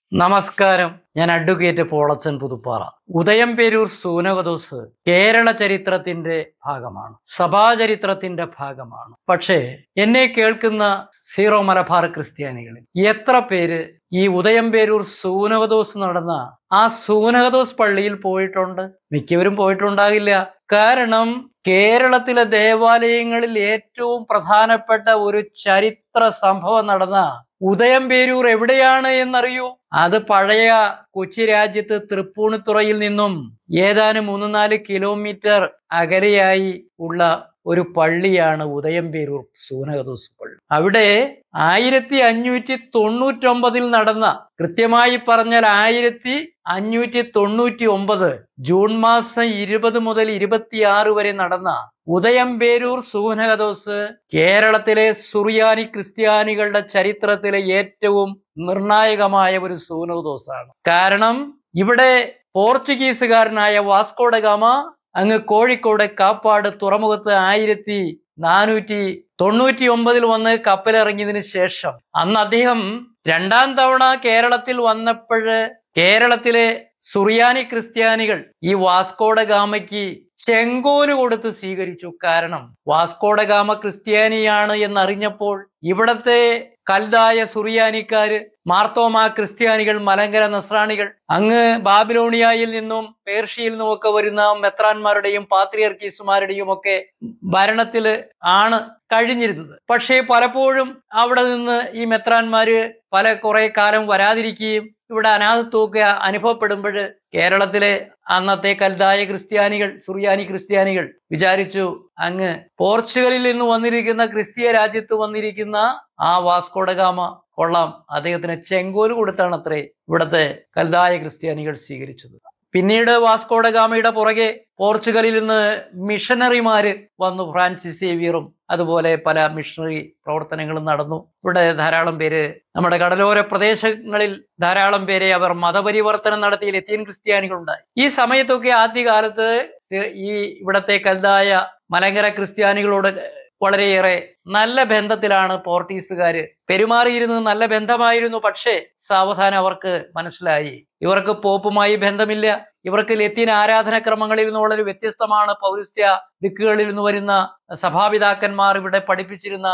നമസ്കാരം ഞാൻ അഡ്വക്കേറ്റ് പോളച്ചൻ പുതുപ്പാറ ഉദയംപേരൂർ സൂനകദോസ് കേരള ചരിത്രത്തിന്റെ ഭാഗമാണ് സഭാചരിത്രത്തിന്റെ ഭാഗമാണ് പക്ഷേ എന്നെ കേൾക്കുന്ന സീറോ മലബാർ ക്രിസ്ത്യാനികളിൽ എത്ര പേര് ഈ ഉദയംപേരൂർ സൂനകദോസ് നടന്ന ആ സൂനകദോസ് പള്ളിയിൽ പോയിട്ടുണ്ട് മിക്കവരും പോയിട്ടുണ്ടാകില്ല കാരണം കേരളത്തിലെ ദേവാലയങ്ങളിൽ ഏറ്റവും പ്രധാനപ്പെട്ട ഒരു ചരിത്ര സംഭവം നടന്ന ഉദയംപേരൂർ എവിടെയാണ് എന്നറിയൂ അത് പഴയ കൊച്ചി രാജ്യത്ത് തൃപ്പൂണിത്തുറയിൽ നിന്നും ഏതാനും മൂന്ന് നാല് കിലോമീറ്റർ അകലെയായി ഉള്ള ഒരു പള്ളിയാണ് ഉദയംപേരൂർ സൂനകദോസ് പള്ളി അവിടെ ആയിരത്തി അഞ്ഞൂറ്റി തൊണ്ണൂറ്റൊമ്പതിൽ നടന്ന കൃത്യമായി പറഞ്ഞാൽ ആയിരത്തി അഞ്ഞൂറ്റി തൊണ്ണൂറ്റി ഒമ്പത് ജൂൺ മാസം ഇരുപത് മുതൽ ഇരുപത്തിയാറ് വരെ നടന്ന ഉദയംപേരൂർ സൂനകദോസ് കേരളത്തിലെ സുറിയാനി ക്രിസ്ത്യാനികളുടെ ചരിത്രത്തിലെ ഏറ്റവും നിർണായകമായ ഒരു സൂനകദോസാണ് കാരണം ഇവിടെ പോർച്ചുഗീസുകാരനായ വാസ്കോഡ ഗാമ അങ്ങ് കോഴിക്കോട് കാപ്പാട് തുറമുഖത്ത് ആയിരത്തി നാനൂറ്റി തൊണ്ണൂറ്റി ഒമ്പതിൽ വന്ന് കപ്പലിറങ്ങിയതിനു ശേഷം അന്ന് അദ്ദേഹം രണ്ടാം തവണ കേരളത്തിൽ വന്നപ്പോഴ് കേരളത്തിലെ സുറിയാനി ക്രിസ്ത്യാനികൾ ഈ വാസ്കോഡ ഗാമയ്ക്ക് ചെങ്കോല് കൊടുത്ത് സ്വീകരിച്ചു കാരണം വാസ്കോഡ ഗാമ ക്രിസ്ത്യാനിയാണ് എന്നറിഞ്ഞപ്പോൾ ഇവിടത്തെ കൽതായ സുറിയാനിക്കാര് മാർത്തോമ ക്രിസ്ത്യാനികൾ മലങ്കര നസ്രാണികൾ അങ്ങ് ബാബിലോണിയയിൽ നിന്നും പേർഷ്യയിൽ നിന്നും ഒക്കെ വരുന്ന മെത്രാന്മാരുടെയും പാത്രിയർക്കീസുമാരുടെയും ഒക്കെ ഭരണത്തില് ആണ് കഴിഞ്ഞിരുന്നത് പക്ഷേ പലപ്പോഴും അവിടെ നിന്ന് ഈ മെത്രാന്മാര് പല കുറെ കാലം വരാതിരിക്കുകയും ഇവിടെ അനാഥത്വമൊക്കെ അനുഭവപ്പെടുമ്പോൾ കേരളത്തിലെ അന്നത്തെ കൽതായ ക്രിസ്ത്യാനികൾ സുറിയാനി ക്രിസ്ത്യാനികൾ വിചാരിച്ചു അങ്ങ് പോർച്ചുഗലിൽ നിന്ന് വന്നിരിക്കുന്ന ക്രിസ്തീയ രാജ്യത്ത് വന്നിരിക്കുന്ന ആ വാസ്കോഡഗാമ കൊള്ളാം അദ്ദേഹത്തിന് ചെങ്കോല് കൊടുത്താണ് അത്രേ ഇവിടുത്തെ കൽതായ ക്രിസ്ത്യാനികൾ സ്വീകരിച്ചത് പിന്നീട് വാസ്കോഡഗാമയുടെ പുറകെ പോർച്ചുഗലിൽ നിന്ന് മിഷനറിമാര് വന്നു ഫ്രാൻസിസ് സേവിയറും അതുപോലെ പല മിഷണറി പ്രവർത്തനങ്ങളും നടന്നു ഇവിടെ ധാരാളം പേര് നമ്മുടെ കടലോര പ്രദേശങ്ങളിൽ ധാരാളം പേരെ അവർ മതപരിവർത്തനം നടത്തിയ ലത്തീൻ ക്രിസ്ത്യാനികളുണ്ടായി ഈ സമയത്തൊക്കെ ആദ്യകാലത്ത് ഈ ഇവിടത്തെ കൽതായ മലങ്കര ക്രിസ്ത്യാനികളോട് വളരെയേറെ നല്ല ബന്ധത്തിലാണ് പോർട്ടീസുകാര് പെരുമാറിയിരുന്നത് നല്ല ബന്ധമായിരുന്നു പക്ഷേ സാവധാനം അവർക്ക് മനസ്സിലായി ഇവർക്ക് പോപ്പുമായി ബന്ധമില്ല ഇവർക്ക് ലത്തീൻ ആരാധനാക്രമങ്ങളിൽ നിന്ന് വളരെ വ്യത്യസ്തമാണ് പൗരസ്ത്യ ദിക്കുകളിൽ നിന്ന് വരുന്ന സഭാപിതാക്കന്മാർ ഇവിടെ പഠിപ്പിച്ചിരുന്ന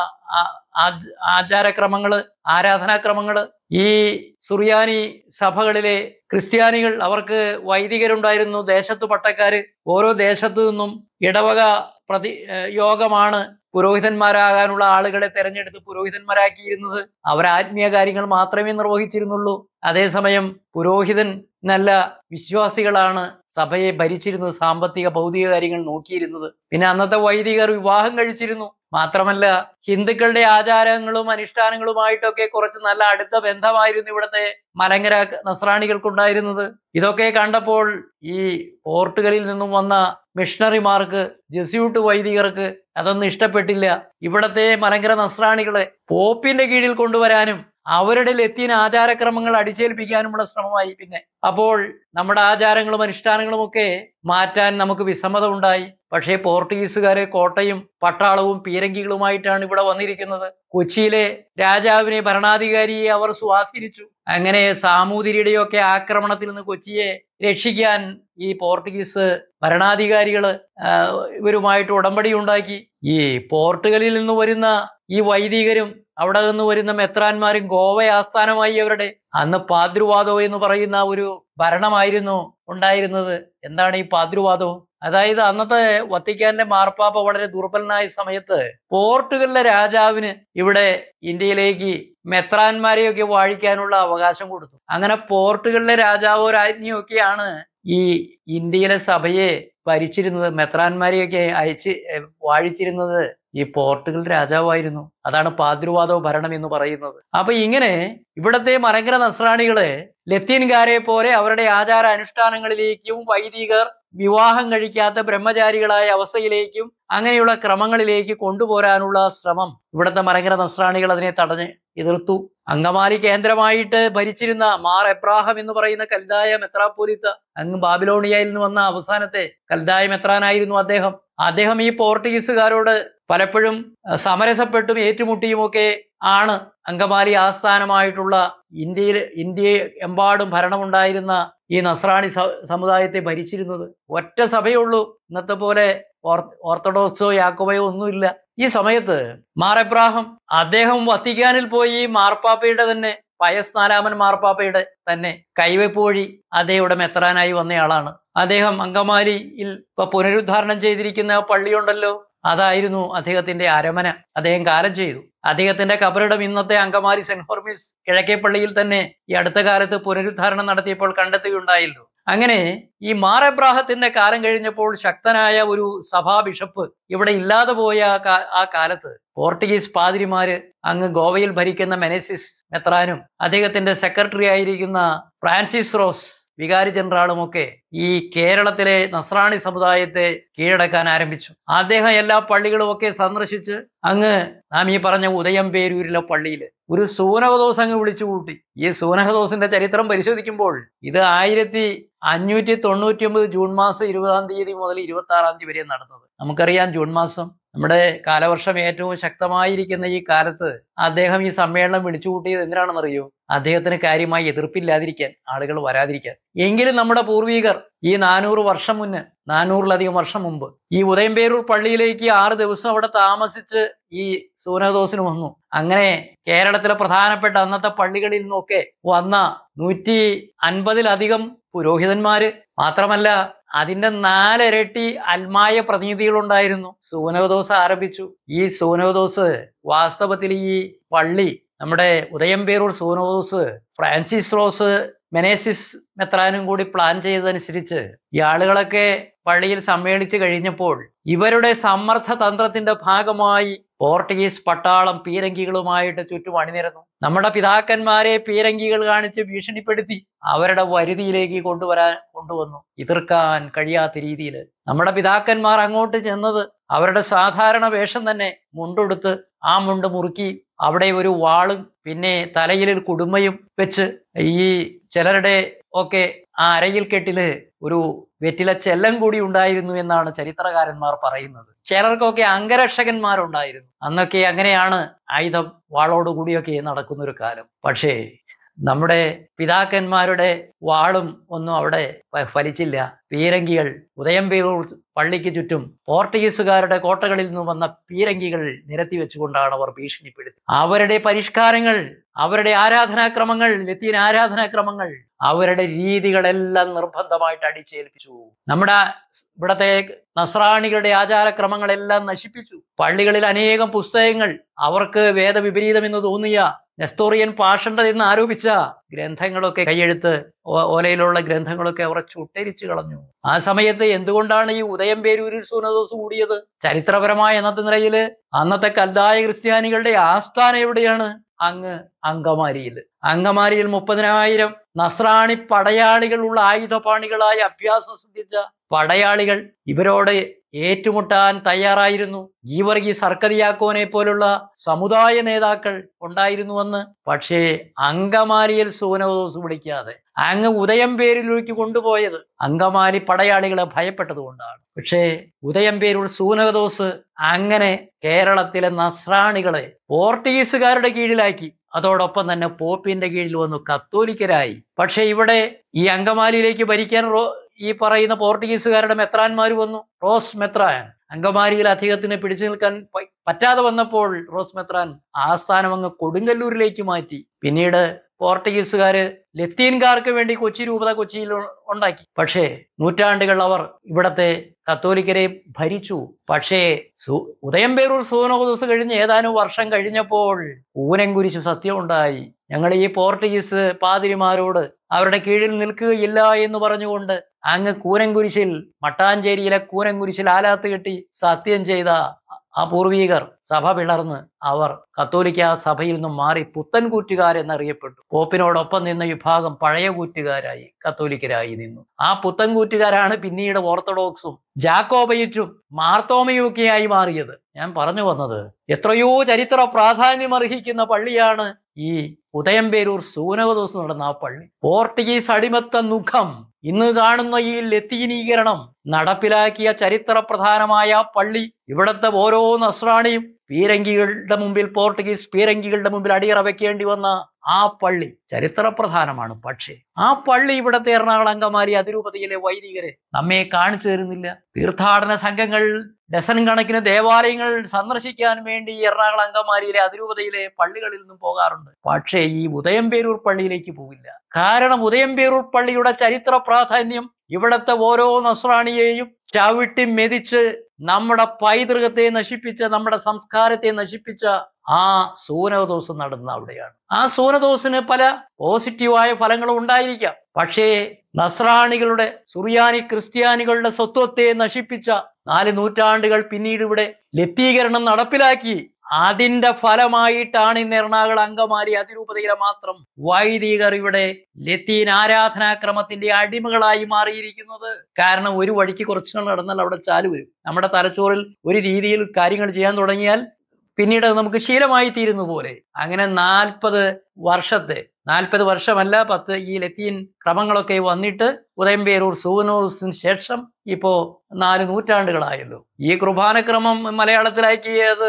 ആചാരക്രമങ്ങള് ആരാധനാക്രമങ്ങള് ഈ സുറിയാനി സഭകളിലെ ക്രിസ്ത്യാനികൾ അവർക്ക് വൈദികരുണ്ടായിരുന്നു ദേശത്തു പട്ടക്കാര് ഓരോ ദേശത്തു നിന്നും ഇടവക പ്രതി യോഗമാണ് പുരോഹിതന്മാരാകാനുള്ള ആളുകളെ തെരഞ്ഞെടുത്ത് പുരോഹിതന്മാരാക്കിയിരുന്നത് അവർ ആത്മീയ കാര്യങ്ങൾ മാത്രമേ നിർവഹിച്ചിരുന്നുള്ളൂ അതേസമയം പുരോഹിതൻ നല്ല വിശ്വാസികളാണ് സഭയെ ഭരിച്ചിരുന്നത് സാമ്പത്തിക ഭൗതിക കാര്യങ്ങൾ നോക്കിയിരുന്നത് പിന്നെ അന്നത്തെ വൈദികർ വിവാഹം കഴിച്ചിരുന്നു മാത്രമല്ല ഹിന്ദുക്കളുടെ ആചാരങ്ങളും അനുഷ്ഠാനങ്ങളുമായിട്ടൊക്കെ കുറച്ച് നല്ല അടുത്ത ബന്ധമായിരുന്നു ഇവിടുത്തെ മലങ്കര നസ്രാണികൾക്കുണ്ടായിരുന്നത് ഇതൊക്കെ കണ്ടപ്പോൾ ഈ പോർട്ടുഗലിൽ നിന്നും വന്ന മിഷണറിമാർക്ക് ജസ്യൂട്ട് വൈദികർക്ക് അതൊന്നും ഇഷ്ടപ്പെട്ടില്ല ഇവിടത്തെ മലങ്കര നസ്രാണികളെ പോപ്പിന്റെ കീഴിൽ കൊണ്ടുവരാനും അവരുടെ ലത്തീൻ ആചാരക്രമങ്ങൾ അടിച്ചേൽപ്പിക്കാനുമുള്ള ശ്രമമായി പിന്നെ അപ്പോൾ നമ്മുടെ ആചാരങ്ങളും അനുഷ്ഠാനങ്ങളും ഒക്കെ മാറ്റാൻ നമുക്ക് വിസമ്മതം ഉണ്ടായി പക്ഷേ പോർട്ടുഗീസുകാര് കോട്ടയും പട്ടാളവും പീരങ്കികളുമായിട്ടാണ് ഇവിടെ വന്നിരിക്കുന്നത് കൊച്ചിയിലെ രാജാവിനെ ഭരണാധികാരിയെ അവർ സ്വാധീനിച്ചു അങ്ങനെ സാമൂതിരിയുടെയൊക്കെ ആക്രമണത്തിൽ നിന്ന് കൊച്ചിയെ രക്ഷിക്കാൻ ഈ പോർട്ടുഗീസ് ഭരണാധികാരികൾ ഇവരുമായിട്ട് ഉടമ്പടി ഉണ്ടാക്കി ഈ പോർട്ടുഗലിൽ നിന്ന് വരുന്ന ഈ വൈദികരും അവിടെ നിന്ന് വരുന്ന മെത്രാന്മാരും ഗോവ ആസ്ഥാനമായി അവരുടെ അന്ന് പാദ്രുവാദോ എന്ന് പറയുന്ന ഒരു ഭരണമായിരുന്നു ഉണ്ടായിരുന്നത് എന്താണ് ഈ പാദ്രുവാദവും അതായത് അന്നത്തെ വത്തിക്കാന്റെ മാർപ്പാപ്പ വളരെ ദുർബലനായ സമയത്ത് പോർട്ടുഗലിലെ രാജാവിന് ഇവിടെ ഇന്ത്യയിലേക്ക് മെത്രാന്മാരെയൊക്കെ വാഴിക്കാനുള്ള അവകാശം കൊടുത്തു അങ്ങനെ പോർട്ടുഗലിലെ രാജാവോ രാജ്ഞിയോ ഒക്കെയാണ് ഈ ഇന്ത്യയിലെ സഭയെ ഭരിച്ചിരുന്നത് മെത്രാന്മാരെയൊക്കെ അയച്ച് വാഴിച്ചിരുന്നത് ഈ പോർട്ടുഗൽ രാജാവായിരുന്നു അതാണ് പാദ്രുവാദോ ഭരണം എന്ന് പറയുന്നത് അപ്പൊ ഇങ്ങനെ ഇവിടത്തെ മലങ്കര നസ്രാണികളെ ലത്തീൻകാരെ പോലെ അവരുടെ ആചാര അനുഷ്ഠാനങ്ങളിലേക്കും വൈദികർ വിവാഹം കഴിക്കാത്ത ബ്രഹ്മചാരികളായ അവസ്ഥയിലേക്കും അങ്ങനെയുള്ള ക്രമങ്ങളിലേക്ക് കൊണ്ടുപോരാനുള്ള ശ്രമം ഇവിടുത്തെ മലങ്കര നസ്രാണികൾ അതിനെ തടഞ്ഞ് എതിർത്തു അങ്കമാലി കേന്ദ്രമായിട്ട് ഭരിച്ചിരുന്ന മാർ എബ്രാഹം എന്ന് പറയുന്ന കൽദായ മെത്രാപ്പോലിത്ത അങ്ങ് ബാബിലോണിയയിൽ നിന്ന് വന്ന അവസാനത്തെ കൽദായ മെത്രാനായിരുന്നു അദ്ദേഹം അദ്ദേഹം ഈ പോർട്ടുഗീസുകാരോട് പലപ്പോഴും അഹ് സമരസപ്പെട്ടും ഏറ്റുമുട്ടിയുമൊക്കെ ആണ് അങ്കമാലി ആസ്ഥാനമായിട്ടുള്ള ഇന്ത്യയിൽ ഇന്ത്യ എമ്പാടും ഭരണമുണ്ടായിരുന്ന ഈ നസ്രാണി സ- സമുദായത്തെ ഭരിച്ചിരുന്നത് ഒറ്റ സഭയുള്ളൂ ഇന്നത്തെ പോലെ ഓർ- ഓർത്തഡോക്സോ യാക്കോബയോ ഒന്നുമില്ല ഈ സമയത്ത് മാർ എബ്രാഹം അദ്ദേഹം വത്തിക്കാനിൽ പോയി മാർപ്പാപ്പയുടെ തന്നെ പയസ് നാലാമൻ മാർപ്പാപ്പയുടെ തന്നെ കൈവയ്പ് വഴി അദ്ദേഹയുടെ മെത്രാനായി വന്നയാളാണ് അദ്ദേഹം അങ്കമാലിയിൽ ഇപ്പൊ പുനരുദ്ധാരണം ചെയ്തിരിക്കുന്ന ആ പള്ളിയുണ്ടല്ലോ അതായിരുന്നു അദ്ദേഹത്തിന്റെ അരമന അദ്ദേഹം കാലം ചെയ്തു അദ്ദേഹത്തിന്റെ കബറിടം ഇന്നത്തെ അങ്കമാലി സെന്റ് ഹോർമിസ് കിഴക്കേ പള്ളിയിൽ തന്നെ ഈ അടുത്ത കാലത്ത് പുനരുദ്ധാരണം നടത്തിയപ്പോൾ കണ്ടെത്തുകയുണ്ടായല്ലോ അങ്ങനെ ഈ മാർ എബ്രാഹത്തിന്റെ കാലം കഴിഞ്ഞപ്പോൾ ശക്തനായ ഒരു സഭാ ബിഷപ്പ് ഇവിടെ ഇല്ലാതെ പോയ ആ കാ- ആ കാലത്ത് പോർട്ടുഗീസ് പാതിരിമാര് അങ്ങ് ഗോവയിൽ ഭരിക്കുന്ന മെനസിസ് മെത്രാനും അദ്ദേഹത്തിന്റെ സെക്രട്ടറി ആയിരിക്കുന്ന ഫ്രാൻസിസ് റോസ് വികാരി ജനറാളും ഒക്കെ ഈ കേരളത്തിലെ നസ്രാണി സമുദായത്തെ കീഴടക്കാൻ ആരംഭിച്ചു അദ്ദേഹം എല്ലാ പള്ളികളും ഒക്കെ സന്ദർശിച്ച് അങ്ങ് നാം ഈ പറഞ്ഞ ഉദയം പേരൂരിലെ പള്ളിയിൽ ഒരു സൂനഹദോസ് അങ്ങ് വിളിച്ചു കൂട്ടി ഈ സൂനഹദോസിന്റെ ചരിത്രം പരിശോധിക്കുമ്പോൾ ഇത് ആയിരത്തി അഞ്ഞൂറ്റി തൊണ്ണൂറ്റി ഒമ്പത് ജൂൺ മാസം ഇരുപതാം തീയതി മുതൽ ഇരുപത്തി ആറാം തീയതി വരെ നടന്നത് നമുക്കറിയാം ജൂൺ മാസം നമ്മുടെ കാലവർഷം ഏറ്റവും ശക്തമായിരിക്കുന്ന ഈ കാലത്ത് അദ്ദേഹം ഈ സമ്മേളനം വിളിച്ചു കൂട്ടിയത് എന്തിനാണെന്നറിയോ അദ്ദേഹത്തിന് കാര്യമായി എതിർപ്പില്ലാതിരിക്കാൻ ആളുകൾ വരാതിരിക്കാൻ എങ്കിലും നമ്മുടെ പൂർവികർ ഈ നാനൂറ് വർഷം മുന്ന് നാനൂറിലധികം വർഷം മുമ്പ് ഈ ഉദയംപേരൂർ പള്ളിയിലേക്ക് ആറ് ദിവസം അവിടെ താമസിച്ച് ഈ സൂനദോസിന് വന്നു അങ്ങനെ കേരളത്തിലെ പ്രധാനപ്പെട്ട അന്നത്തെ പള്ളികളിൽ നിന്നൊക്കെ വന്ന നൂറ്റി അൻപതിലധികം പുരോഹിതന്മാര് മാത്രമല്ല അതിന്റെ നാലിരട്ടി അൽമായ പ്രതിനിധികളുണ്ടായിരുന്നു സൂനോദോസ് ആരംഭിച്ചു ഈ സൂനോദോസ് വാസ്തവത്തിൽ ഈ പള്ളി നമ്മുടെ ഉദയംപേരൂർ സൂനോദോസ് ഫ്രാൻസിസ് റോസ് മെനേസിസ് മെത്രാനും കൂടി പ്ലാൻ ചെയ്തതനുസരിച്ച് ഈ ആളുകളൊക്കെ പള്ളിയിൽ സമ്മേളിച്ചു കഴിഞ്ഞപ്പോൾ ഇവരുടെ സമ്മർദ്ദ തന്ത്രത്തിന്റെ ഭാഗമായി പോർട്ടുഗീസ് പട്ടാളം പീരങ്കികളുമായിട്ട് ചുറ്റും അണിനിരന്നു നമ്മുടെ പിതാക്കന്മാരെ പീരങ്കികൾ കാണിച്ച് ഭീഷണിപ്പെടുത്തി അവരുടെ വരുതിയിലേക്ക് കൊണ്ടുവരാൻ കൊണ്ടുവന്നു എതിർക്കാൻ കഴിയാത്ത രീതിയിൽ നമ്മുടെ പിതാക്കന്മാർ അങ്ങോട്ട് ചെന്നത് അവരുടെ സാധാരണ വേഷം തന്നെ മുണ്ടെടുത്ത് ആ മുണ്ട് മുറുക്കി അവിടെ ഒരു വാളും പിന്നെ തലയിൽ ഒരു കുടുമയും വെച്ച് ഈ ചിലരുടെ ഒക്കെ ആ അരയിൽ കെട്ടില് ഒരു വെറ്റില ചെല്ലം കൂടി ഉണ്ടായിരുന്നു എന്നാണ് ചരിത്രകാരന്മാർ പറയുന്നത് ചിലർക്കൊക്കെ അംഗരക്ഷകന്മാരുണ്ടായിരുന്നു അന്നൊക്കെ അങ്ങനെയാണ് ആയുധം വാളോടുകൂടിയൊക്കെ നടക്കുന്ന ഒരു കാലം പക്ഷേ നമ്മുടെ പിതാക്കന്മാരുടെ വാളും ഒന്നും അവിടെ ഫ- ഫലിച്ചില്ല പീരങ്കികൾ ഉദയംപേരൂർ പള്ളിക്ക് ചുറ്റും പോർട്ടുഗീസുകാരുടെ കോട്ടകളിൽ നിന്ന് വന്ന പീരങ്കികൾ നിരത്തി വെച്ചുകൊണ്ടാണ് അവർ ഭീഷണിപ്പെടുത്തി അവരുടെ പരിഷ്കാരങ്ങൾ അവരുടെ ആരാധനാക്രമങ്ങൾ ലത്തീൻ ആരാധനാക്രമങ്ങൾ അവരുടെ രീതികളെല്ലാം നിർബന്ധമായിട്ട് അടിച്ചേൽപ്പിച്ചു നമ്മുടെ ഇവിടത്തെ നസ്രാണികളുടെ ആചാരക്രമങ്ങളെല്ലാം നശിപ്പിച്ചു പള്ളികളിൽ അനേകം പുസ്തകങ്ങൾ അവർക്ക് വേദവിപരീതം എന്ന് തോന്നിയ നെസ്തോറിയൻ പാഷണ്ടത് എന്ന് ആരോപിച്ച ഗ്രന്ഥങ്ങളൊക്കെ കൈയെഴുത്ത് ഓ- ഓലയിലുള്ള ഗ്രന്ഥങ്ങളൊക്കെ അവർ ചുട്ടരിച്ചു കളഞ്ഞു ആ സമയത്ത് എന്തുകൊണ്ടാണ് ഈ ഉദയം പേരൂരിൽ സൂനദോസ് കൂടിയത് ചരിത്രപരമായ അന്നത്തെ നിലയിൽ അന്നത്തെ കൽതായ ക്രിസ്ത്യാനികളുടെ ആസ്ഥാനം എവിടെയാണ് അങ്ങ് അങ്കമാരിയിൽ അങ്കമാരിയിൽ മുപ്പതിനായിരം നസ്രാണി പടയാളികളുള്ള ആയുധപാണികളായി അഭ്യാസം സിദ്ധിച്ച പടയാളികൾ ഇവരോട് ഏറ്റുമുട്ടാൻ തയ്യാറായിരുന്നു ഗീവർഗി സർക്കതിയാക്കോനെ പോലുള്ള സമുദായ നേതാക്കൾ ഉണ്ടായിരുന്നുവെന്ന് പക്ഷേ അങ്കമാലിയിൽ സൂനദോസ് വിളിക്കാതെ അങ്ങ് ഉദയം പേരിലേക്ക് കൊണ്ടുപോയത് അങ്കമാലി പടയാളികളെ ഭയപ്പെട്ടതുകൊണ്ടാണ് പക്ഷേ ഉദയം പേരൂർ സൂനകദോസ് അങ്ങനെ കേരളത്തിലെ നസ്രാണികളെ പോർട്ടുഗീസുകാരുടെ കീഴിലാക്കി അതോടൊപ്പം തന്നെ പോപ്പിന്റെ കീഴിൽ വന്നു കത്തോലിക്കരായി പക്ഷെ ഇവിടെ ഈ അങ്കമാലിയിലേക്ക് ഭരിക്കാൻ റോ ഈ പറയുന്ന പോർട്ടുഗീസുകാരുടെ മെത്രാന്മാർ വന്നു റോസ് മെത്രാൻ അങ്കമാലിയിൽ അദ്ദേഹത്തിന് പിടിച്ചു നിൽക്കാൻ പ- പറ്റാതെ വന്നപ്പോൾ റോസ് മെത്രാൻ ആസ്ഥാനം അങ്ങ് കൊടുങ്ങല്ലൂരിലേക്ക് മാറ്റി പിന്നീട് പോർട്ടുഗീസുകാര് ലത്തീൻകാർക്ക് വേണ്ടി കൊച്ചി രൂപത കൊച്ചിയിൽ ഉ- ഉണ്ടാക്കി പക്ഷേ നൂറ്റാണ്ടുകൾ അവർ ഇവിടത്തെ കത്തോലിക്കരെ ഭരിച്ചു പക്ഷേ സു ഉദയംപേരൂർ സൂനോദസ് കഴിഞ്ഞ് ഏതാനും വർഷം കഴിഞ്ഞപ്പോൾ ഊനംകുരിശ് സത്യമുണ്ടായി ഞങ്ങൾ ഈ പോർട്ടുഗീസ് പാതിരിമാരോട് അവരുടെ കീഴിൽ നിൽക്കുകയില്ല എന്ന് പറഞ്ഞുകൊണ്ട് അങ്ങ് കൂനംകുരിശിൽ മട്ടാഞ്ചേരിയിലെ കൂനംകുരിശിൽ ആലാത്ത് കെട്ടി സത്യം ചെയ്ത ആ പൂർവീകർ സഭ പിളർന്ന് അവർ കത്തോലിക്ക സഭയിൽ നിന്നും മാറി പുത്തൻ കൂറ്റുകാരെന്നറിയപ്പെട്ടു പോപ്പിനോടൊപ്പം നിന്ന വിഭാഗം പഴയ കൂറ്റുകാരായി കത്തോലിക്കരായി നിന്നു ആ പുത്തൻ കൂറ്റുകാരാണ് പിന്നീട് ഓർത്തഡോക്സും ജാക്കോബയിറ്റും മാർത്തോമയും ഒക്കെയായി മാറിയത് ഞാൻ പറഞ്ഞു വന്നത് എത്രയോ ചരിത്ര പ്രാധാന്യം അർഹിക്കുന്ന പള്ളിയാണ് ഈ ഉദയംപേരൂർ സൂനവദോസ് നടന്ന ആ പള്ളി പോർട്ടുഗീസ് അടിമത്ത മുഖം ഇന്ന് കാണുന്ന ഈ ലത്തീനീകരണം നടപ്പിലാക്കിയ ചരിത്ര പ്രധാനമായ പള്ളി ഇവിടുത്തെ ഓരോ നസ്രാണിയും പീരങ്കികളുടെ മുമ്പിൽ പോർട്ടുഗീസ് പീരങ്കികളുടെ മുമ്പിൽ അടിയറ വെക്കേണ്ടി വന്ന ആ പള്ളി ചരിത്ര പ്രധാനമാണ് പക്ഷേ ആ പള്ളി ഇവിടുത്തെ എറണാകുളം അങ്കമാലി അതിരൂപതയിലെ വൈദികരെ നമ്മെ കാണിച്ചു തരുന്നില്ല തീർത്ഥാടന സംഘങ്ങൾ ഡസൻ കണക്കിന് ദേവാലയങ്ങൾ സന്ദർശിക്കാൻ വേണ്ടി എറണാകുളം അങ്കമാലിയിലെ അതിരൂപതയിലെ പള്ളികളിൽ നിന്നും പോകാറുണ്ട് പക്ഷേ ഈ ഉദയംപേരൂർ പള്ളിയിലേക്ക് പോകില്ല കാരണം ഉദയംപേരൂർ പള്ളിയുടെ ചരിത്ര പ്രാധാന്യം ഇവിടുത്തെ ഓരോ നസ്രാണിയെയും ചവിട്ടി മെതിച്ച് നമ്മുടെ പൈതൃകത്തെ നശിപ്പിച്ച നമ്മുടെ സംസ്കാരത്തെ നശിപ്പിച്ച ആ സൂനദോസ് നടന്ന അവിടെയാണ് ആ സൂനദോസിന് പല പോസിറ്റീവായ ഫലങ്ങളും ഉണ്ടായിരിക്കാം പക്ഷേ നസ്രാണികളുടെ സുറിയാനി ക്രിസ്ത്യാനികളുടെ സ്വത്വത്തെ നശിപ്പിച്ച നാല് നൂറ്റാണ്ടുകൾ പിന്നീട് ഇവിടെ ലത്തീകരണം നടപ്പിലാക്കി അതിന്റെ ഫലമായിട്ടാണ് ഇന്ന് എറണാകുളം അങ്കമാലി അതിരൂപതയിലെ മാത്രം വൈദികർ ഇവിടെ ലത്തീൻ ആരാധനാക്രമത്തിന്റെ അടിമകളായി മാറിയിരിക്കുന്നത് കാരണം ഒരു വഴിക്ക് കുറച്ച് നാൾ നടന്നാൽ അവിടെ ചാല് വരും നമ്മുടെ തലച്ചോറിൽ ഒരു രീതിയിൽ കാര്യങ്ങൾ ചെയ്യാൻ തുടങ്ങിയാൽ പിന്നീട് അത് നമുക്ക് ശീലമായി തീരുന്ന പോലെ അങ്ങനെ നാൽപ്പത് വർഷത്തെ നാൽപ്പത് വർഷമല്ല പത്ത് ഈ ലത്തീൻ ക്രമങ്ങളൊക്കെ വന്നിട്ട് ഉദയംപേരൂർ സൂനോസിന് ശേഷം ഇപ്പോ നാല് നൂറ്റാണ്ടുകളായല്ലോ ഈ കുർബാനക്രമം മലയാളത്തിലാക്കിയത്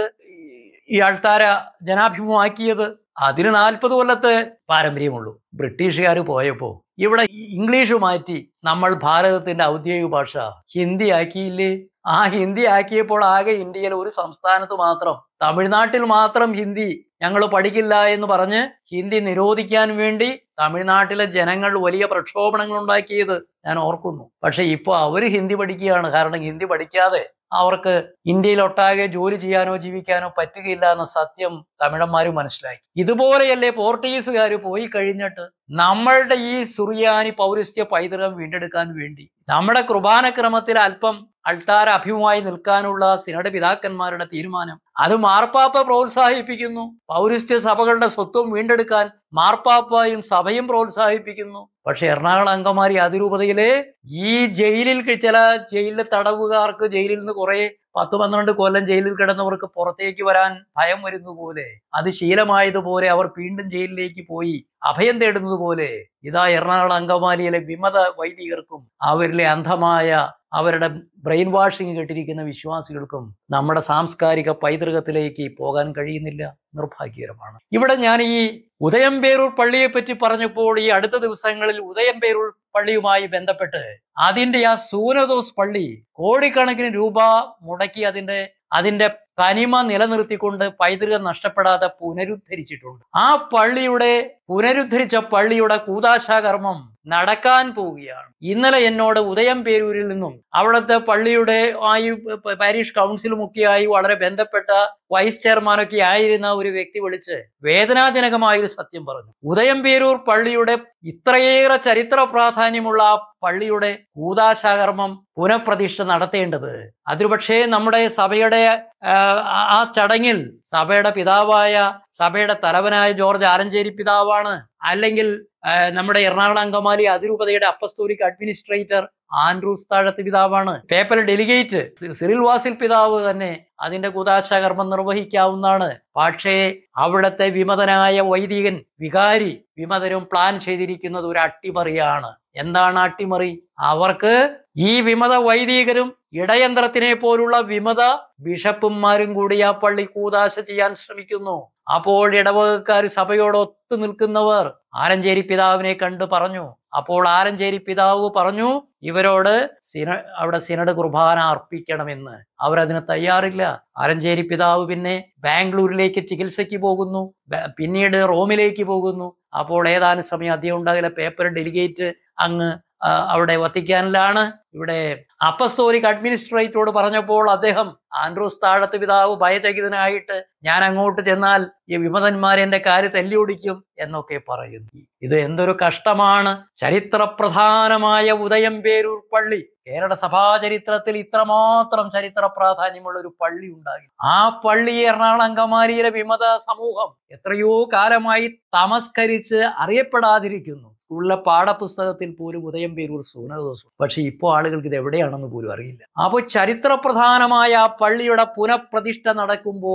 ഈ അൾത്താര ജനാഭിമുഖമാക്കിയത് അതിന് നാൽപ്പത് കൊല്ലത്തെ പാരമ്പര്യമുള്ളൂ ബ്രിട്ടീഷുകാർ പോയപ്പോ ഇവിടെ ഇംഗ്ലീഷ് മാറ്റി നമ്മൾ ഭാരതത്തിന്റെ ഔദ്യോഗിക ഭാഷ ഹിന്ദി ആക്കിയില്ലേ ആ ഹിന്ദി ആക്കിയപ്പോൾ ആകെ ഇന്ത്യയിൽ ഒരു സംസ്ഥാനത്ത് മാത്രം തമിഴ്നാട്ടിൽ മാത്രം ഹിന്ദി ഞങ്ങൾ പഠിക്കില്ല എന്ന് പറഞ്ഞ് ഹിന്ദി നിരോധിക്കാൻ വേണ്ടി തമിഴ്നാട്ടിലെ ജനങ്ങൾ വലിയ പ്രക്ഷോഭണങ്ങൾ ഉണ്ടാക്കിയത് ഞാൻ ഓർക്കുന്നു പക്ഷെ ഇപ്പോൾ അവർ ഹിന്ദി പഠിക്കുകയാണ് കാരണം ഹിന്ദി പഠിക്കാതെ അവർക്ക് ഇന്ത്യയിലൊട്ടാകെ ജോലി ചെയ്യാനോ ജീവിക്കാനോ പറ്റുകയില്ല എന്ന സത്യം തമിഴന്മാർ മനസ്സിലാക്കി ഇതുപോലെയല്ലേ പോർട്ടുഗീസുകാർ പോയി കഴിഞ്ഞിട്ട് നമ്മളുടെ ഈ സുറിയാനി പൗരസ്ത്യ പൈതൃകം വീണ്ടെടുക്കാൻ വേണ്ടി നമ്മുടെ കുർബാനക്രമത്തിൽ അല്പം അൾത്താര അഭിമുഖമായി നിൽക്കാനുള്ള സിനഡ് പിതാക്കന്മാരുടെ തീരുമാനം അത് മാർപ്പാപ്പ പ്രോത്സാഹിപ്പിക്കുന്നു പൗരസ്ത്യ സഭകളുടെ സ്വത്വം വീണ്ടെടുക്കാൻ മാർപ്പാപ്പയും സഭയും പ്രോത്സാഹിപ്പിക്കുന്നു പക്ഷെ എറണാകുളം അങ്കമാരി അതിരൂപതയിലെ ഈ ജയിലിൽ ക- ചില ജയിലിലെ തടവുകാർക്ക് ജയിലിൽ നിന്ന് കുറെ പത്ത് പന്ത്രണ്ട് കൊല്ലം ജയിലിൽ കിടന്നവർക്ക് പുറത്തേക്ക് വരാൻ ഭയം വരുന്ന പോലെ അത് ശീലമായതുപോലെ അവർ വീണ്ടും ജയിലിലേക്ക് പോയി അഭയം തേടുന്നത് പോലെ ഇതാ എറണാകുളം അങ്കമാലിയിലെ വിമത വൈദികർക്കും അവരിലെ അന്ധമായ അവരുടെ ബ്രെയിൻ വാഷിംഗ് കേട്ടിരിക്കുന്ന വിശ്വാസികൾക്കും നമ്മുടെ സാംസ്കാരിക പൈതൃകത്തിലേക്ക് പോകാൻ കഴിയുന്നില്ല നിർഭാഗ്യകരമാണ് ഇവിടെ ഞാൻ ഈ ഉദയംപേരൂർ പള്ളിയെ പറ്റി പറഞ്ഞപ്പോൾ ഈ അടുത്ത ദിവസങ്ങളിൽ ഉദയംപേരൂർ പള്ളിയുമായി ബന്ധപ്പെട്ട് അതിന്റെ ആ സൂനദോസ് പള്ളി കോടിക്കണക്കിന് രൂപ മുടക്കി അതിന്റെ അതിന്റെ തനിമ നിലനിർത്തിക്കൊണ്ട് പൈതൃകം നഷ്ടപ്പെടാതെ പുനരുദ്ധരിച്ചിട്ടുണ്ട് ആ പള്ളിയുടെ പുനരുദ്ധരിച്ച പള്ളിയുടെ കൂതാശാകർമ്മം നടക്കാൻ പോവുകയാണ് ഇന്നലെ എന്നോട് ഉദയം പേരൂരിൽ നിന്നും അവിടുത്തെ പള്ളിയുടെ ആയി പ- പാരീഷ് കൗൺസിലുമൊക്കെയായി വളരെ ബന്ധപ്പെട്ട വൈസ് ചെയർമാനൊക്കെ ആയിരുന്ന ഒരു വ്യക്തി വിളിച്ച് വേദനാജനകമായ ഒരു സത്യം പറഞ്ഞു ഉദയം പേരൂർ പള്ളിയുടെ ഇത്രയേറെ ചരിത്ര പ്രാധാന്യമുള്ള ആ പള്ളിയുടെ കൂതാശാകർമ്മം പുനഃപ്രതിഷ്ഠ നടത്തേണ്ടത് അതിരുപക്ഷേ നമ്മുടെ സഭയുടെ ആ, ആ- ആ ചടങ്ങിൽ സഭയുടെ പിതാവായ സഭയുടെ തലവനായ ജോർജ് ആലഞ്ചേരി പിതാവാണ് അല്ലെങ്കിൽ ആ, നമ്മുടെ എറണാകുളം അങ്കമാലി അതിരൂപതയുടെ അപ്പസ്തോലിക് അഡ്മിനിസ്ട്രേറ്റർ ആൻഡ്രൂസ് താഴത്ത് പിതാവാണ് പേപ്പൽ ഡെലിഗേറ്റ് സിറിൽ വാസിൽ പിതാവ് തന്നെ അതിന്റെ കുതാശകർമ്മം നിർവഹിക്കാവുന്നതാണ് പക്ഷേ അവിടുത്തെ വിമതനായ വൈദികൻ വികാരി വിമതരും പ്ലാൻ ചെയ്തിരിക്കുന്നത് ഒരു അട്ടിമറിയാണ് എന്താണ് അട്ടിമറി അവർക്ക് ഈ വിമത വൈദികരും ഇടയന്ത്രത്തിനെ പോലുള്ള വിമത ബിഷപ്പുമാരും കൂടി ആ പള്ളി കൂതാശ ചെയ്യാൻ ശ്രമിക്കുന്നു അപ്പോൾ ഇടവകക്കാർ സഭയോട് ഒത്തു നിൽക്കുന്നവർ ആലഞ്ചേരി പിതാവിനെ കണ്ട് പറഞ്ഞു അപ്പോൾ ആലഞ്ചേരി പിതാവ് പറഞ്ഞു ഇവരോട് സിന അവിടെ സിനഡ് കുർബാന അർപ്പിക്കണമെന്ന് അവരതിന് തയ്യാറില്ല ആലഞ്ചേരി പിതാവ് പിന്നെ ബാംഗ്ലൂരിലേക്ക് ചികിത്സയ്ക്ക് പോകുന്നു ബ- പിന്നീട് റോമിലേക്ക് പോകുന്നു അപ്പോൾ ഏതാനും സമയം അധികം ഉണ്ടാകില്ല പേപ്പർ ഡെലിഗേറ്റ് അങ്ങ് ആ, അവിടെ വത്തിക്കാനിലാണ് ഇവിടെ അപ്പസ്തോലിക് അഡ്മിനിസ്ട്രേറ്ററോട് പറഞ്ഞപ്പോൾ അദ്ദേഹം ആൻഡ്രൂസ് താഴത്ത് പിതാവ് ഭയചകിതനായിട്ട് ഞാൻ അങ്ങോട്ട് ചെന്നാൽ ഈ വിമതന്മാരെ എന്റെ കാര്യം തല്ലിയൊടിക്കും എന്നൊക്കെ പറയുന്നു ഇത് എന്തൊരു കഷ്ടമാണ് ചരിത്രപ്രധാനമായ ഉദയം പേരൂർ പള്ളി കേരള സഭാചരിത്രത്തിൽ ഇത്രമാത്രം ചരിത്ര പ്രാധാന്യമുള്ള ഒരു പള്ളി ഉണ്ടായി ആ പള്ളി എറണാകുളം അങ്കമാലിയിലെ വിമത സമൂഹം എത്രയോ കാലമായി തമസ്കരിച്ച് അറിയപ്പെടാതിരിക്കുന്നു സ്കൂളിലെ പാഠപുസ്തകത്തിൽ പോലും ഉദയം പേരൂർ സൂനദോസം പക്ഷെ ഇപ്പോൾ ആളുകൾക്ക് ഇത് എവിടെയാണെന്ന് പോലും അറിയില്ല അപ്പോൾ ചരിത്രപ്രധാനമായ ആ പള്ളിയുടെ പുനഃപ്രതിഷ്ഠ നടക്കുമ്പോൾ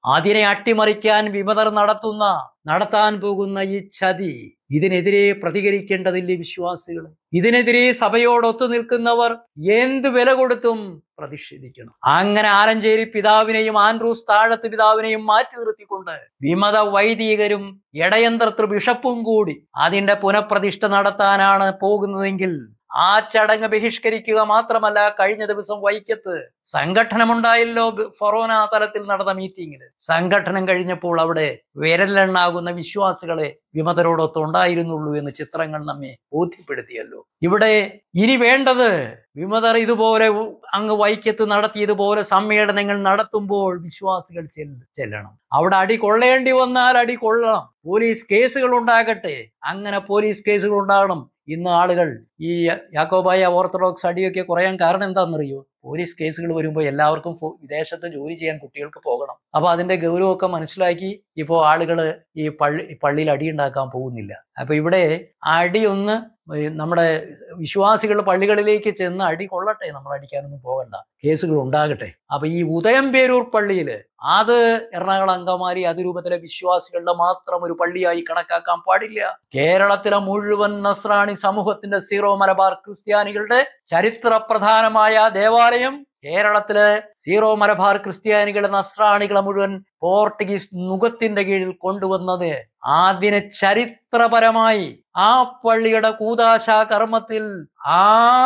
അതിനെ അട്ടിമറിക്കാൻ വിമതർ നടത്തുന്ന നടത്താൻ പോകുന്ന ഈ ചതി ഇതിനെതിരെ പ്രതികരിക്കേണ്ടതില്ലേ വിശ്വാസികൾ ഇതിനെതിരെ സഭയോടൊത്തു നിൽക്കുന്നവർ എന്ത് വില കൊടുത്തും പ്രതിഷേധിക്കണം അങ്ങനെ ആലഞ്ചേരി പിതാവിനെയും ആൻഡ്രൂസ് താഴത്ത് പിതാവിനെയും മാറ്റി നിർത്തിക്കൊണ്ട് വിമത വൈദികരും ഇടയന്ത്രത്ര ബിഷപ്പും കൂടി അതിന്റെ പുനഃപ്രതിഷ്ഠ നടത്താനാണ് പോകുന്നതെങ്കിൽ ആ ചടങ്ങ് ബഹിഷ്കരിക്കുക മാത്രമല്ല കഴിഞ്ഞ ദിവസം വൈക്കത്ത് സംഘടനമുണ്ടായല്ലോ ബ- ഫൊറോന തലത്തിൽ നടന്ന മീറ്റിംഗിൽ സംഘടനം കഴിഞ്ഞപ്പോൾ അവിടെ വിരലെണ്ണാകുന്ന വിശ്വാസികളെ വിമതരോടൊത്ത് ഉണ്ടായിരുന്നുള്ളൂ എന്ന് ചിത്രങ്ങൾ നമ്മെ ബോധ്യപ്പെടുത്തിയല്ലോ ഇവിടെ ഇനി വേണ്ടത് വിമതർ ഇതുപോലെ ഉ- അങ്ങ് വൈക്കത്ത് നടത്തിയതുപോലെ സമ്മേളനങ്ങൾ നടത്തുമ്പോൾ വിശ്വാസികൾ ചെല്ല- ചെല്ലണം അവിടെ അടി കൊള്ളേണ്ടി വന്നാൽ അടി കൊള്ളണം പോലീസ് കേസുകൾ ഉണ്ടാകട്ടെ അങ്ങനെ പോലീസ് കേസുകൾ ഉണ്ടാകണം ഇന്ന് ആളുകൾ ഈ യാക്കോബായ ഓർത്തഡോക്സ് അടിയൊക്കെ കുറയാൻ കാരണം എന്താണെന്നറിയോ പോലീസ് കേസുകൾ വരുമ്പോൾ എല്ലാവർക്കും ഫോ- വിദേശത്ത് ജോലി ചെയ്യാൻ കുട്ടികൾക്ക് പോകണം അപ്പൊ അതിന്റെ ഗൗരവമൊക്കെ മനസ്സിലാക്കി ഇപ്പോൾ ആളുകൾ ഈ പള്ളി ഈ പള്ളിയിൽ അടി ഉണ്ടാക്കാൻ പോകുന്നില്ല അപ്പൊ ഇവിടെ ആ അടി ഒന്ന് ഈ നമ്മുടെ വിശ്വാസികൾ പള്ളികളിലേക്ക് ചെന്ന് അടി കൊള്ളട്ടെ നമ്മൾ അടിക്കാനൊന്നും പോകണ്ട കേസുകൾ ഉണ്ടാകട്ടെ അപ്പൊ ഈ ഉദയംപേരൂർ പള്ളിയിൽ അത് എറണാകുളം അങ്കമാലി അതിരൂപത്തിലെ വിശ്വാസികളുടെ മാത്രം ഒരു പള്ളിയായി കണക്കാക്കാൻ പാടില്ല കേരളത്തിലെ മുഴുവൻ നസ്രാണി സമൂഹത്തിന്റെ സീറോ മലബാർ ക്രിസ്ത്യാനികളുടെ ചരിത്ര പ്രധാനമായ ദേവാലയം കേരളത്തിലെ സീറോ മലബാർ ക്രിസ്ത്യാനികളെ നസ്രാണികളെ മുഴുവൻ പോർട്ടുഗീസ് നുഖത്തിന്റെ കീഴിൽ കൊണ്ടുവന്നത് അതിന് ചരിത്രപരമായി ആ പള്ളിയുടെ കൂതാശ കർമ്മത്തിൽ ആ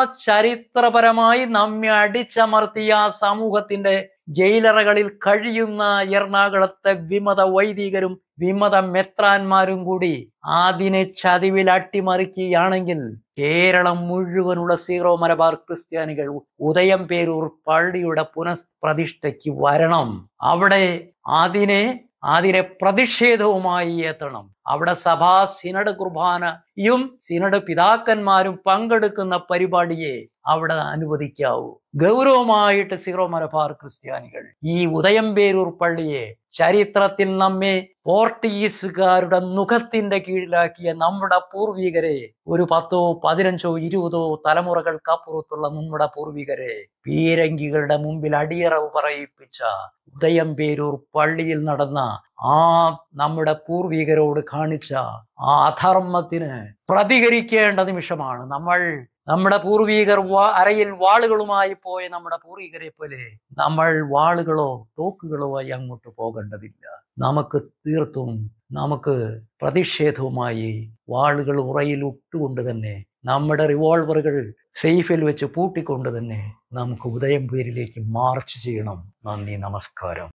ചരിത്രപരമായി നമ്മെ അടിച്ചമർത്തിയ ആ സമൂഹത്തിന്റെ ജയിലറകളിൽ കഴിയുന്ന എറണാകുളത്തെ വിമത വൈദികരും വിമത മെത്രാന്മാരും കൂടി അതിനെ ചതിവിൽ അട്ടിമറിക്കുകയാണെങ്കിൽ കേരളം മുഴുവനുള്ള സീറോ മലബാർ ക്രിസ്ത്യാനികൾ ഉദയം പേരൂർ പള്ളിയുടെ പുനഃപ്രതിഷ്ഠയ്ക്ക് വരണം അവിടെ അതിനെ അതിനെ പ്രതിഷേധവുമായി എത്തണം അവിടെ സഭാ സിനഡ് കുർബാനയും സിനഡ് പിതാക്കന്മാരും പങ്കെടുക്കുന്ന പരിപാടിയെ അവിടെ അനുവദിക്കാവൂ ഗൗരവമായിട്ട് സീറോ മലബാർ ക്രിസ്ത്യാനികൾ ഈ ഉദയംപേരൂർ പള്ളിയെ ചരിത്രത്തിൽ നമ്മെ പോർട്ടുഗീസുകാരുടെ മുഖത്തിന്റെ കീഴിലാക്കിയ നമ്മുടെ പൂർവികരെ ഒരു പത്തോ പതിനഞ്ചോ ഇരുപതോ തലമുറകൾക്കപ്പുറത്തുള്ള നമ്മുടെ പൂർവികരെ പീരങ്കികളുടെ മുമ്പിൽ അടിയറവ് പറയിപ്പിച്ച ഉദയംപേരൂർ പള്ളിയിൽ നടന്ന ആ നമ്മുടെ പൂർവികരോട് കാണിച്ച ആ അധർമ്മത്തിന് പ്രതികരിക്കേണ്ട നിമിഷമാണ് നമ്മൾ നമ്മുടെ പൂർവീകർ വാ അരയിൽ വാളുകളുമായി പോയ നമ്മുടെ പൂർവികരെ പോലെ നമ്മൾ വാളുകളോ തോക്കുകളോ ആയി അങ്ങോട്ട് പോകേണ്ടതില്ല നമുക്ക് തീർത്തും നമുക്ക് പ്രതിഷേധവുമായി വാളുകൾ ഉറയിൽ ഇട്ടുകൊണ്ട് തന്നെ നമ്മുടെ റിവോൾവറുകൾ സേഫിൽ വെച്ച് പൂട്ടിക്കൊണ്ട് തന്നെ നമുക്ക് ഉദയം പേരിലേക്ക് മാർച്ച് ചെയ്യണം നന്ദി നമസ്കാരം